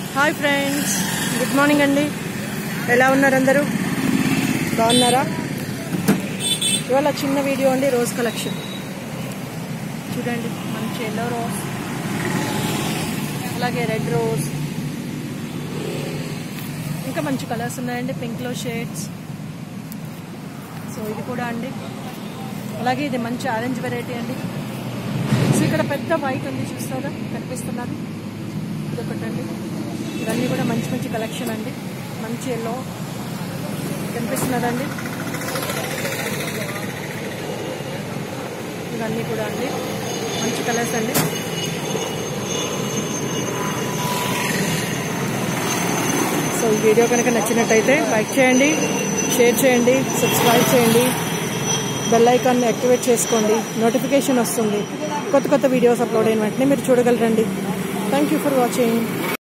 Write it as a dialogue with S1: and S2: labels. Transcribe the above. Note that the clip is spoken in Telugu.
S1: హాయ్ ఫ్రెండ్స్ గుడ్ మార్నింగ్ అండి ఎలా ఉన్నారు అందరూ బాగున్నారా ఇవాళ చిన్న వీడియో అండి రోజ్ కలెక్షన్ చూడండి మంచి ఎల్లో రోజ్ అలాగే రెడ్ రోజ్ ఇంకా మంచి కలర్స్ ఉన్నాయండి పింక్లో షేడ్స్ సో ఇది కూడా అండి అలాగే ఇది మంచి ఆరెంజ్ వెరైటీ అండి సో ఇక్కడ పెద్ద వైట్ ఉంది చూస్తారా కనిపిస్తున్నది ఇది ఒకటండి ఇవన్నీ కూడా మంచి మంచి కలెక్షన్ అండి మంచి ఎల్లో కనిపిస్తున్నదండి ఇవన్నీ కూడా అండి మంచి కలర్స్ అండి సో ఈ వీడియో కనుక నచ్చినట్టయితే లైక్ చేయండి షేర్ చేయండి సబ్స్క్రైబ్ చేయండి బెల్ ఐకాన్ని యాక్టివేట్ చేసుకోండి నోటిఫికేషన్ వస్తుంది కొత్త కొత్త వీడియోస్ అప్లోడ్ అయిన వెంటనే మీరు చూడగలరండి థ్యాంక్ యూ ఫర్ వాచింగ్